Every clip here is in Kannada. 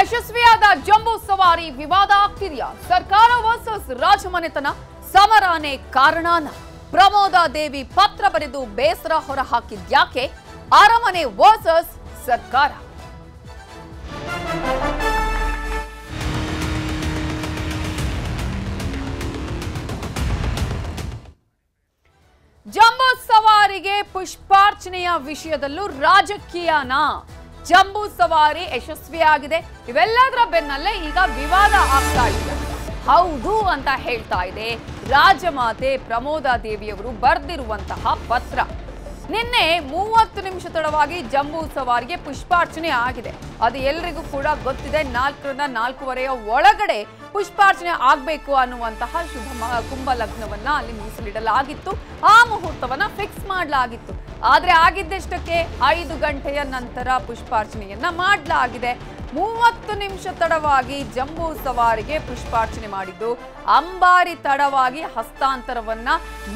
ಯಶಸ್ವಿಯಾದ ಜಂಬೂ ಸವಾರಿ ವಿವಾದ ಆಗ್ತಿದೆಯಾ ಸರ್ಕಾರ ವರ್ಸಸ್ ರಾಜಮನೆತನ ಸಮರಾನೇ ಕಾರಣನ ಪ್ರಮೋದ ದೇವಿ ಪತ್ರ ಬರೆದು ಬೇಸರ ಹೊರ ಹಾಕಿದ್ಯಾಕೆ ಅರಮನೆ ವರ್ಸಸ್ ಸರ್ಕಾರ ಜಂಬೂ ಸವಾರಿಗೆ ಪುಷ್ಪಾರ್ಚನೆಯ ವಿಷಯದಲ್ಲೂ ರಾಜಕೀಯನ ಜಂಬೂ ಸವಾರಿ ಯಶಸ್ವಿಯಾಗಿದೆ ಇವೆಲ್ಲದರ ಬೆನ್ನಲ್ಲೇ ಈಗ ವಿವಾದ ಆಗ್ತಾ ಇದೆ ಹೌದು ಅಂತ ಹೇಳ್ತಾ ಇದೆ ರಾಜಮಾತೆ ಪ್ರಮೋದ ದೇವಿಯವರು ಬರೆದಿರುವಂತಹ ಪತ್ರ ನಿನ್ನೆ ಮೂವತ್ತು ನಿಮಿಷ ತಡವಾಗಿ ಜಂಬೂ ಸವಾರಿಗೆ ಪುಷ್ಪಾರ್ಚನೆ ಆಗಿದೆ ಅದು ಎಲ್ರಿಗೂ ಕೂಡ ಗೊತ್ತಿದೆ ನಾಲ್ಕರಿಂದ ನಾಲ್ಕೂವರೆಯ ಒಳಗಡೆ ಪುಷ್ಪಾರ್ಚನೆ ಆಗಬೇಕು ಅನ್ನುವಂತಹ ಶುಭ ಮ- ಕುಂಭ ಲಗ್ನವನ್ನ ಅಲ್ಲಿ ಮೀಸಲಿಡಲಾಗಿತ್ತು ಆ ಮುಹೂರ್ತವನ್ನ ಫಿಕ್ಸ್ ಮಾಡಲಾಗಿತ್ತು ಆದ್ರೆ ಆಗಿದ್ದಷ್ಟಕ್ಕೆ ಐದು ಗಂಟೆಯ ನಂತರ ಪುಷ್ಪಾರ್ಚನೆಯನ್ನ ಮಾಡಲಾಗಿದೆ ಮೂವತ್ತು ನಿಮಿಷ ತಡವಾಗಿ ಜಂಬೂ ಸವಾರಿಗೆ ಪುಷ್ಪಾರ್ಚನೆ ಮಾಡಿದ್ದು ಅಂಬಾರಿ ತಡವಾಗಿ ಹಸ್ತಾಂತರವನ್ನ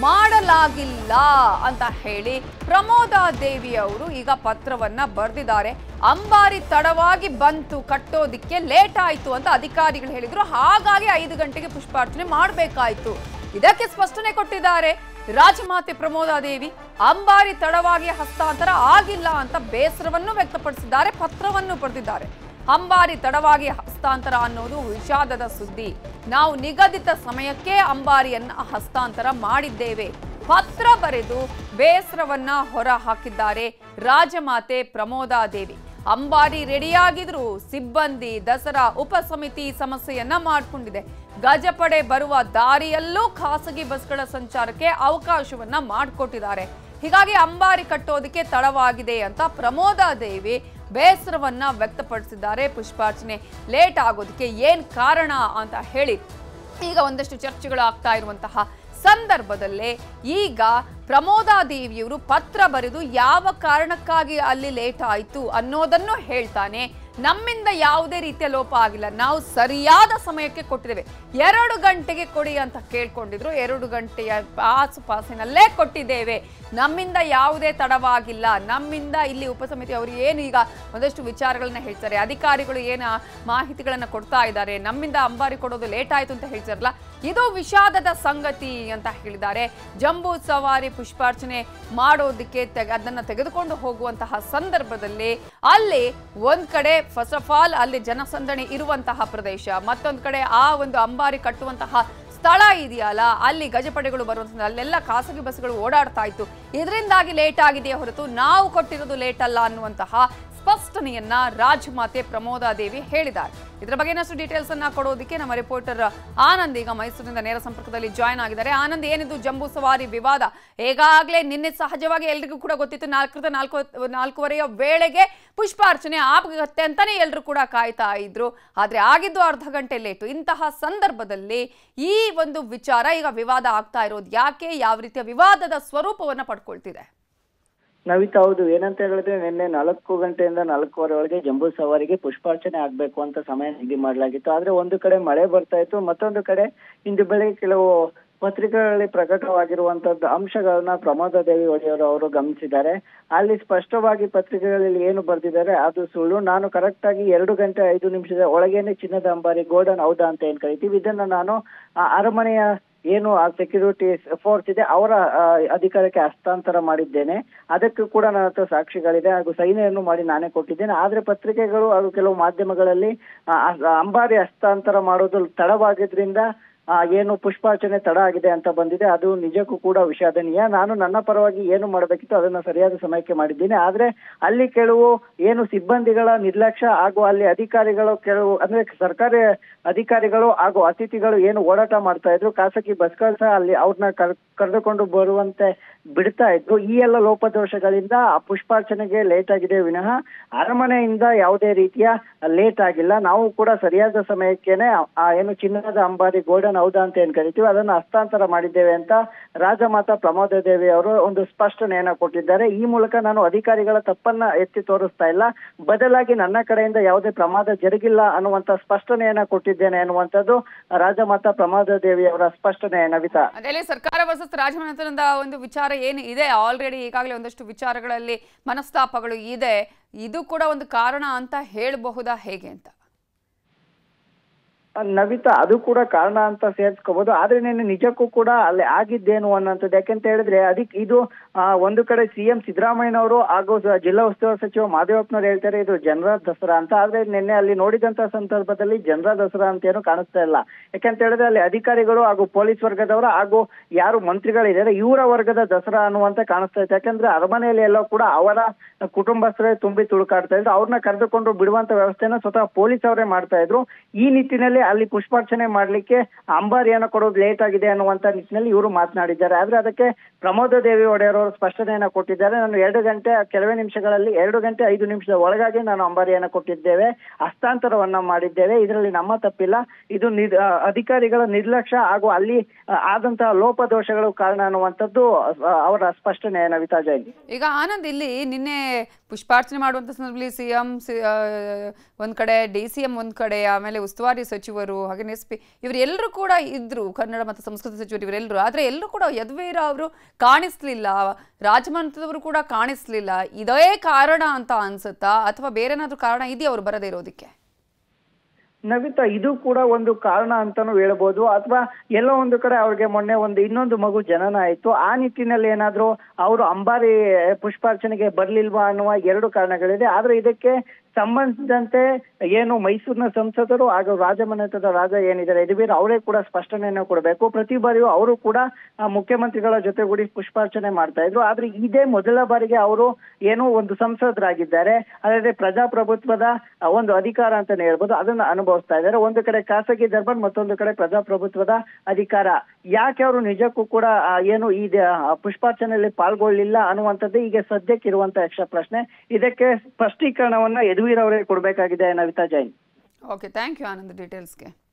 ಮಾಡಲಾಗಿಲ್ಲ ಅಂತ ಹೇಳಿ ಪ್ರಮೋದಾ ದೇವಿ ಅವರು ಈಗ ಪತ್ರವನ್ನ ಬರೆದಿದ್ದಾರೆ ಅಂಬಾರಿ ತಡವಾಗಿ ಬಂತು ಕಟ್ಟೋದಿಕ್ಕೆ ಲೇಟ್ ಆಯ್ತು ಅಂತ ಅಧಿಕಾರಿಗಳು ಹೇಳಿದ್ರು ಹಾಗಾಗಿ ಐದು ಗಂಟೆಗೆ ಪುಷ್ಪಾರ್ಚನೆ ಮಾಡಬೇಕಾಯ್ತು ಇದಕ್ಕೆ ಸ್ಪಷ್ಟನೆ ಕೊಟ್ಟಿದ್ದಾರೆ ರಾಜಮಾತೆ ಪ್ರಮೋದಾ ದೇವಿ ಅಂಬಾರಿ ತಡವಾಗಿ ಹಸ್ತಾಂತರ ಆಗಿಲ್ಲ ಅಂತ ಬೇಸರವನ್ನು ವ್ಯಕ್ತಪಡಿಸಿದ್ದಾರೆ ಪತ್ರವನ್ನು ಬರೆದಿದ್ದಾರೆ ಅಂಬಾರಿ ತಡವಾಗಿ ಹಸ್ತಾಂತರ ಅನ್ನೋದು ವಿಷಾದದ ಸುದ್ದಿ ನಾವು ನಿಗದಿತ ಸಮಯಕ್ಕೆ ಅಂಬಾರಿಯನ್ನ ಹಸ್ತಾಂತರ ಮಾಡಿದ್ದೇವೆ ಪತ್ರ ಬರೆದು ಬೇಸರವನ್ನ ಹೊರ ಹಾಕಿದ್ದಾರೆ ರಾಜಮಾತೆ ಪ್ರಮೋದಾ ದೇವಿ ಅಂಬಾರಿ ರೆಡಿಯಾಗಿದ್ರು ಸಿಬ್ಬಂದಿ ದಸರಾ ಉಪಸಮಿತಿ ಸಮಸ್ಯೆಯನ್ನ ಮಾಡಿಕೊಂಡಿದೆ ಗಜಪಡೆ ಬರುವ ದಾರಿಯಲ್ಲೂ ಖಾಸಗಿ ಬಸ್ಗಳ ಸಂಚಾರಕ್ಕೆ ಅವಕಾಶವನ್ನ ಮಾಡಿಕೊಟ್ಟಿದ್ದಾರೆ ಹೀಗಾಗಿ ಅಂಬಾರಿ ಕಟ್ಟೋದಕ್ಕೆ ತಡವಾಗಿದೆ ಅಂತ ಪ್ರಮೋದಾ ದೇವಿ ಬೇಸರವನ್ನ ವ್ಯಕ್ತಪಡಿಸಿದ್ದಾರೆ ಪುಷ್ಪಾರ್ಚನೆ ಲೇಟ್ ಆಗೋದಕ್ಕೆ ಏನ್ ಕಾರಣ ಅಂತ ಹೇಳಿ ಈಗ ಒಂದಷ್ಟು ಚರ್ಚೆಗಳು ಆಗ್ತಾ ಇರುವಂತಹ ಸಂದರ್ಭದಲ್ಲೇ ಈಗ ಪ್ರಮೋದಾ ದೇವಿಯವರು ಪತ್ರ ಬರೆದು ಯಾವ ಕಾರಣಕ್ಕಾಗಿ ಅಲ್ಲಿ ಲೇಟ್ ಆಯಿತು ಅನ್ನೋದನ್ನು ಹೇಳ್ತಾನೆ ನಮ್ಮಿಂದ ಯಾವುದೇ ರೀತಿಯ ಲೋಪ ಆಗಿಲ್ಲ ನಾವು ಸರಿಯಾದ ಸಮಯಕ್ಕೆ ಕೊಟ್ಟಿದ್ದೇವೆ ಎರಡು ಗಂಟೆಗೆ ಕೊಡಿ ಅಂತ ಕೇಳ್ಕೊಂಡಿದ್ರು ಎರಡು ಗಂಟೆಯ ಆಸುಪಾಸಿನಲ್ಲೇ ಕೊಟ್ಟಿದ್ದೇವೆ ನಮ್ಮಿಂದ ಯಾವುದೇ ತಡವಾಗಿಲ್ಲ ನಮ್ಮಿಂದ ಇಲ್ಲಿ ಉಪಸಮಿತಿ ಅವರು ಏನು ಈಗ ಒಂದಷ್ಟು ವಿಚಾರಗಳನ್ನ ಹೇಳ್ತಾರೆ ಅಧಿಕಾರಿಗಳು ಏನು ಮಾಹಿತಿಗಳನ್ನ ಕೊಡ್ತಾ ಇದ್ದಾರೆ ನಮ್ಮಿಂದ ಅಂಬಾರಿ ಕೊಡೋದು ಲೇಟ್ ಆಯ್ತು ಅಂತ ಹೇಳ್ತಾರಲ್ಲ ಇದು ವಿಷಾದದ ಸಂಗತಿ ಅಂತ ಹೇಳಿದ್ದಾರೆ ಜಂಬೂ ಸವಾರಿ ಪುಷ್ಪಾರ್ಚನೆ ಮಾಡೋದಕ್ಕೆ ತೆಗೆ ಅದನ್ನ ತೆಗೆದುಕೊಂಡು ಹೋಗುವಂತಹ ಸಂದರ್ಭದಲ್ಲಿ ಅಲ್ಲಿ ಒಂದ್ ಕಡೆ ಫಸ್ಟ್ ಆಫ್ ಆಲ್ ಅಲ್ಲಿ ಜನಸಂದಣಿ ಇರುವಂತಹ ಪ್ರದೇಶ ಮತ್ತೊಂದ್ ಕಡೆ ಆ ಒಂದು ಅಂಬಾರಿ ಕಟ್ಟುವಂತಹ ಸ್ಥಳ ಇದೆಯಲ್ಲ ಅಲ್ಲಿ ಗಜಪಡೆಗಳು ಬರುವಂತ ಅಲ್ಲೆಲ್ಲ ಖಾಸಗಿ ಬಸ್ಗಳು ಓಡಾಡ್ತಾ ಇತ್ತು ಇದರಿಂದಾಗಿ ಲೇಟ್ ಆಗಿದೆಯೇ ಹೊರತು ನಾವು ಕೊಟ್ಟಿರೋದು ಲೇಟ್ ಅಲ್ಲ ಅನ್ನುವಂತಹ ಸ್ಪಷ್ಟನೆಯನ್ನ ರಾಜಮಾತೆ ಪ್ರಮೋದಾ ದೇವಿ ಹೇಳಿದ್ದಾರೆ ಇದರ ಬಗ್ಗೆ ಇನ್ನಷ್ಟು ಡೀಟೇಲ್ಸ್ ಅನ್ನ ಕೊಡೋದಕ್ಕೆ ನಮ್ಮ ರಿಪೋರ್ಟರ್ ಆನಂದ್ ಈಗ ಮೈಸೂರಿನಿಂದ ನೇರ ಸಂಪರ್ಕದಲ್ಲಿ ಜಾಯ್ನ್ ಆಗಿದ್ದಾರೆ ಆನಂದ್ ಏನಿದು ಜಂಬೂ ಸವಾರಿ ವಿವಾದ ಈಗಾಗಲೇ ನಿನ್ನೆ ಸಹಜವಾಗಿ ಎಲ್ರಿಗೂ ಕೂಡ ಗೊತ್ತಿತ್ತು ನಾಲ್ಕರಿಂದ ನಾಲ್ಕು ನಾಲ್ಕೂವರೆಯ ವೇಳೆಗೆ ಪುಷ್ಪಾರ್ಚನೆ ಆಗುತ್ತೆ ಅಂತಾನೆ ಎಲ್ಲರೂ ಕೂಡ ಕಾಯ್ತಾ ಇದ್ರು ಆದ್ರೆ ಆಗಿದ್ದು ಅರ್ಧ ಗಂಟೆ ಲೇಟು ಇಂತಹ ಸಂದರ್ಭದಲ್ಲಿ ಈ ಒಂದು ವಿಚಾರ ಈಗ ವಿವಾದ ಆಗ್ತಾ ಇರೋದು ಯಾಕೆ ಯಾವ ರೀತಿಯ ವಿವಾದದ ಸ್ವರೂಪವನ್ನ ಪಡ್ಕೊಳ್ತಿದೆ ನವಿತಾ ಹೌದು ಏನಂತ ಹೇಳಿದ್ರೆ ನಿನ್ನೆ ನಾಲ್ಕು ಗಂಟೆಯಿಂದ ನಾಲ್ಕೂವರೆ ಒಳಗೆ ಜಂಬೂ ಸವಾರಿಗೆ ಪುಷ್ಪಾರ್ಚನೆ ಆಗ್ಬೇಕು ಅಂತ ಸಮಯ ನಿಗದಿ ಮಾಡಲಾಗಿತ್ತು ಆದ್ರೆ ಒಂದು ಕಡೆ ಮಳೆ ಬರ್ತಾ ಇತ್ತು ಮತ್ತೊಂದು ಕಡೆ ಇಂದು ಬೆಳಗ್ಗೆ ಕೆಲವು ಪತ್ರಿಕೆಗಳಲ್ಲಿ ಪ್ರಕಟವಾಗಿರುವಂತದ್ದು ಅಂಶಗಳನ್ನ ಪ್ರಮೋದ ದೇವಿ ಒಡೆಯವರು ಅವರು ಗಮನಿಸಿದ್ದಾರೆ ಅಲ್ಲಿ ಸ್ಪಷ್ಟವಾಗಿ ಪತ್ರಿಕೆಗಳಲ್ಲಿ ಏನು ಬರೆದಿದ್ದಾರೆ ಅದು ಸುಳ್ಳು ನಾನು ಕರೆಕ್ಟ್ ಆಗಿ ಎರಡು ಗಂಟೆ ಐದು ನಿಮಿಷದ ಒಳಗೇನೆ ಚಿನ್ನದ ಅಂಬಾರಿ ಗೋಲ್ಡನ್ ಹೌದಾ ಅಂತ ಏನ್ ಕರಿತೀವಿ ಇದನ್ನ ನಾನು ಆ ಅರಮನೆಯ ಏನು ಆ ಸೆಕ್ಯೂರಿಟಿ ಫೋರ್ಸ್ ಇದೆ ಅವರ ಆ, ಅಧಿಕಾರಕ್ಕೆ ಹಸ್ತಾಂತರ ಮಾಡಿದ್ದೇನೆ ಅದಕ್ಕೂ ಕೂಡ ನನ್ನ ಹತ್ರ ಸಾಕ್ಷಿಗಳಿದೆ ಹಾಗೂ ಸೈನ್ಯವನ್ನು ಮಾಡಿ ನಾನೇ ಕೊಟ್ಟಿದ್ದೇನೆ ಆದ್ರೆ ಪತ್ರಿಕೆಗಳು ಹಾಗೂ ಕೆಲವು ಮಾಧ್ಯಮಗಳಲ್ಲಿ ಆ, ಆ, ಅಂಬಾರಿ ಹಸ್ತಾಂತರ ಮಾಡೋದು ತಡವಾಗಿದ್ರಿಂದ ಆ, ಏನು ಪುಷ್ಪಾರ್ಚನೆ ತಡ ಆಗಿದೆ ಅಂತ ಬಂದಿದೆ ಅದು ನಿಜಕ್ಕೂ ಕೂಡ ವಿಷಾದನೀಯ ನಾನು ನನ್ನ ಪರವಾಗಿ ಏನು ಮಾಡಬೇಕಿತ್ತು ಅದನ್ನ ಸರಿಯಾದ ಸಮಯಕ್ಕೆ ಮಾಡಿದ್ದೀನಿ ಆದ್ರೆ ಅಲ್ಲಿ ಕೆಲವು ಏನು ಸಿಬ್ಬಂದಿಗಳ ನಿರ್ಲಕ್ಷ್ಯ ಹಾಗೂ ಅಲ್ಲಿ ಅಧಿಕಾರಿಗಳು ಕೆಲವು ಅಂದ್ರೆ ಸರ್ಕಾರಿ ಅಧಿಕಾರಿಗಳು ಹಾಗೂ ಅತಿಥಿಗಳು ಏನು ಓಡಾಟ ಮಾಡ್ತಾ ಇದ್ರು ಖಾಸಗಿ ಬಸ್ಗಳು ಸಹ ಅಲ್ಲಿ ಅವ್ರನ್ನ ಕರೆದುಕೊಂಡು ಬರುವಂತೆ ಬಿಡ್ತಾ ಇದ್ರು ಈ ಎಲ್ಲ ಲೋಪದೋಷಗಳಿಂದ ಆ ಪುಷ್ಪಾರ್ಚನೆಗೆ ಲೇಟ್ ಆಗಿದೆ ವಿನಃ ಅರಮನೆಯಿಂದ ಯಾವುದೇ ರೀತಿಯ ಲೇಟ್ ಆಗಿಲ್ಲ ನಾವು ಕೂಡ ಸರಿಯಾದ ಸಮಯಕ್ಕೇನೆ ಆ- ಆ ಏನು ಚಿನ್ನದ ಅಂಬಾರಿ ಗೋಲ್ಡನ್ ಹೌದಾ ಅಂತ ಏನ್ ಕರಿತೀವಿ ಅದನ್ನ ಹಸ್ತಾಂತರ ಮಾಡಿದ್ದೇವೆ ಅಂತ ರಾಜಮಾತಾ ಪ್ರಮೋದ ದೇವಿ ಅವರು ಒಂದು ಸ್ಪಷ್ಟನೆಯನ್ನ ಕೊಟ್ಟಿದ್ದಾರೆ ಈ ಮೂಲಕ ನಾನು ಅಧಿಕಾರಿಗಳ ತಪ್ಪನ್ನ ಎತ್ತಿ ತೋರಿಸ್ತಾ ಇಲ್ಲ ಬದಲಾಗಿ ನನ್ನ ಕಡೆಯಿಂದ ಯಾವುದೇ ಪ್ರಮಾದ ಜರುಗಿಲ್ಲ ಅನ್ನುವಂತ ಸ್ಪಷ್ಟನೆಯನ್ನ ಕೊಟ್ಟಿದ್ದೇನೆ ಅನ್ನುವಂಥದ್ದು ರಾಜಮಾತಾ ಪ್ರಮೋದ ದೇವಿ ಅವರ ಸ್ಪಷ್ಟನೆ ನವಿತಾ ಅದರಲ್ಲಿ ಸರ್ಕಾರ ವರ್ಸಸ್ ರಾಜಮನೆತನದ ಒಂದು ವಿಚಾರ ಏನು ಇದೆ ಆಲ್ರೆಡಿ ಈಗಾಗಲೇ ಒಂದಷ್ಟು ವಿಚಾರಗಳಲ್ಲಿ ಮನಸ್ತಾಪಗಳು ಇದೆ ಇದು ಕೂಡ ಒಂದು ಕಾರಣ ಅಂತ ಹೇಳಬಹುದಾ ಹೇಗೆ ಅಂತ ನವಿತಾ ಅದು ಕೂಡ ಕಾರಣ ಅಂತ ಸೇರ್ಸ್ಕೋಬಹುದು ಆದ್ರೆ ನಿನ್ನೆ ನಿಜಕ್ಕೂ ಕೂಡ ಅಲ್ಲಿ ಆಗಿದ್ದೇನು ಅನ್ನೋಂಥದ್ದು ಯಾಕೆಂತ ಹೇಳಿದ್ರೆ ಅದಕ್ಕೆ ಇದು ಆ, ಒಂದು ಕಡೆ ಸಿಎಂ ಸಿದ್ದರಾಮಯ್ಯನವರು ಹಾಗೂ ಸ- ಜಿಲ್ಲಾ ಉಸ್ತುವಾರಿ ಸಚಿವ ಮಾದೇವಪ್ಪನವ್ರು ಹೇಳ್ತಾರೆ ಇದು ಜನರ ದಸರಾ ಅಂತ ಆದ್ರೆ ನಿನ್ನೆ ಅಲ್ಲಿ ನೋಡಿದಂತ ಸಂದರ್ಭದಲ್ಲಿ ಜನರ ದಸರಾ ಅಂತ ಏನು ಕಾಣಿಸ್ತಾ ಇಲ್ಲ ಯಾಕಂತ ಹೇಳಿದ್ರೆ ಅಲ್ಲಿ ಅಧಿಕಾರಿಗಳು ಹಾಗೂ ಪೊಲೀಸ್ ವರ್ಗದವರು ಹಾಗೂ ಯಾರು ಮಂತ್ರಿಗಳಿದ್ದಾರೆ ಇವರ ವರ್ಗದ ದಸರಾ ಅನ್ನುವಂತೆ ಕಾಣಿಸ್ತಾ ಇತ್ತು ಯಾಕಂದ್ರೆ ಅರಮನೆಯಲ್ಲಿ ಎಲ್ಲ ಕೂಡ ಅವರ ಕುಟುಂಬಸ್ಥರೇ ತುಂಬಿ ತುಳುಕಾಡ್ತಾ ಇದ್ರು ಅವ್ರನ್ನ ಕರೆದುಕೊಂಡು ಬಿಡುವಂತ ವ್ಯವಸ್ಥೆನ ಸ್ವತಃ ಪೊಲೀಸ್ ಅವರೇ ಮಾಡ್ತಾ ಇದ್ರು ಈ ನಿಟ್ಟಿನಲ್ಲಿ ಅಲ್ಲಿ ಪುಷ್ಪಾರ್ಚನೆ ಮಾಡ್ಲಿಕ್ಕೆ ಅಂಬಾರಿಯನ್ನ ಕೊಡೋದು ಲೇಟ್ ಆಗಿದೆ ಅನ್ನುವಂತ ನಿಟ್ಟಿನಲ್ಲಿ ಇವರು ಮಾತನಾಡಿದ್ದಾರೆ ಆದ್ರೆ ಅದಕ್ಕೆ ಪ್ರಮೋದ ದೇವಿ ಒಡೆಯರ್ ಅವರು ಸ್ಪಷ್ಟನೆಯನ್ನ ಕೊಟ್ಟಿದ್ದಾರೆ ನಾನು ಎರಡು ಗಂಟೆ ಕೆಲವೇ ನಿಮಿಷಗಳಲ್ಲಿ ಎರಡು ಗಂಟೆ ಐದು ನಿಮಿಷದ ಒಳಗಾಗಿ ನಾನು ಅಂಬಾರಿಯನ್ನ ಕೊಟ್ಟಿದ್ದೇವೆ ಹಸ್ತಾಂತರವನ್ನ ಮಾಡಿದ್ದೇವೆ ಇದರಲ್ಲಿ ನಮ್ಮ ತಪ್ಪಿಲ್ಲ ಇದು ನಿರ್- ಆ, ಅಧಿಕಾರಿಗಳ ನಿರ್ಲಕ್ಷ್ಯ ಹಾಗೂ ಅಲ್ಲಿ ಆ, ಆದಂತಹ ಲೋಪದೋಷಗಳು ಕಾರಣ ಅನ್ನುವಂಥದ್ದು ಆ, ಅವರ ಸ್ಪಷ್ಟನೆ ನವಿತಾ ಜೈನ್ ಈಗ ಆನಂದ್ ಇಲ್ಲಿ ನಿನ್ನೆ ಪುಷ್ಪಾರ್ಚನೆ ಮಾಡುವಂಥ ಸಂದರ್ಭದಲ್ಲಿ ಸಿ ಎಂ ಒಂದು ಕಡೆ ಡಿ ಸಿ ಎಂ ಒಂದು ಕಡೆ ಆಮೇಲೆ ಉಸ್ತುವಾರಿ ಸಚಿವರು ಹಾಗೆ ಎಸ್ ಪಿ ಇವರೆಲ್ಲರೂ ಕೂಡ ಇದ್ರು ಕನ್ನಡ ಮತ್ತು ಸಂಸ್ಕೃತಿ ಸಚಿವರು ಇವರೆಲ್ಲರೂ ಆದರೆ ಎಲ್ಲರೂ ಕೂಡ ಯದುವೀರ ಅವರು ಕಾಣಿಸ್ಲಿಲ್ಲ ರಾಜಮಂತ್ರದವರು ಕೂಡ ಕಾಣಿಸ್ಲಿಲ್ಲ ಇದೇ ಕಾರಣ ಅಂತ ಅನ್ಸುತ್ತಾ ಅಥವಾ ಬೇರೆನಾದ್ರೂ ಕಾರಣ ಇದೆಯಾ ಅವರು ಬರದೇ ಇರೋದಕ್ಕೆ ನವಿತಾ ಇದು ಕೂಡ ಒಂದು ಕಾರಣ ಅಂತಾನು ಹೇಳ್ಬೋದು ಅಥವಾ ಎಲ್ಲೋ ಒಂದು ಕಡೆ ಅವ್ರಿಗೆ ಮೊನ್ನೆ ಒಂದು ಇನ್ನೊಂದು ಮಗು ಜನನ ಆಯ್ತು ಆ ನಿಟ್ಟಿನಲ್ಲಿ ಏನಾದ್ರೂ ಅವರು ಅಂಬಾರಿ ಪುಷ್ಪಾರ್ಚನೆಗೆ ಬರ್ಲಿಲ್ವಾ ಅನ್ನುವ ಎರಡು ಕಾರಣಗಳಿದೆ ಆದ್ರೆ ಇದಕ್ಕೆ ಸಂಬಂಧಿಸಿದಂತೆ ಏನು ಮೈಸೂರಿನ ಸಂಸದರು ಹಾಗೂ ರಾಜಮನೆತದ ರಾಜ ಏನಿದ್ದಾರೆ ಯದುವೀರ್ ಅವರೇ ಕೂಡ ಸ್ಪಷ್ಟನೆಯನ್ನು ಕೊಡಬೇಕು ಪ್ರತಿ ಬಾರಿಯೂ ಅವರು ಕೂಡ ಆ, ಮುಖ್ಯಮಂತ್ರಿಗಳ ಜೊತೆಗೂಡಿ ಪುಷ್ಪಾರ್ಚನೆ ಮಾಡ್ತಾ ಇದ್ರು ಆದ್ರೆ ಇದೇ ಮೊದಲ ಬಾರಿಗೆ ಅವರು ಏನು ಒಂದು ಸಂಸದರಾಗಿದ್ದಾರೆ ಅಲ್ಲದೆ ಪ್ರಜಾಪ್ರಭುತ್ವದ ಆ, ಒಂದು ಅಧಿಕಾರ ಅಂತಾನೆ ಹೇಳ್ಬೋದು ಅದನ್ನ ಅನುಭವಿಸ್ತಾ ಇದ್ದಾರೆ ಒಂದು ಕಡೆ ಖಾಸಗಿ ದರ್ಬಾರ್ ಮತ್ತೊಂದು ಕಡೆ ಪ್ರಜಾಪ್ರಭುತ್ವದ ಅಧಿಕಾರ ಯಾಕೆ ಅವರು ನಿಜಕ್ಕೂ ಕೂಡ ಆ, ಏನು ಈ ದ- ಆ, ಪುಷ್ಪಾರ್ಚನೆಯಲ್ಲಿ ಪಾಲ್ಗೊಳ್ಳಿಲ್ಲ ಅನ್ನುವಂಥದ್ದು ಈಗ ಸದ್ಯಕ್ಕೆ ಇರುವಂತ ಯಕ್ಷ ಪ್ರಶ್ನೆ ಇದಕ್ಕೆ ಸ್ಪಷ್ಟೀಕರಣವನ್ನ ಯದುವೀರ್ ಅವರೇ ಕೊಡಬೇಕಾಗಿದೆ Navitha Jain okay thank you Anand ಡೀಟೇಲ್ಸ್ಗೆ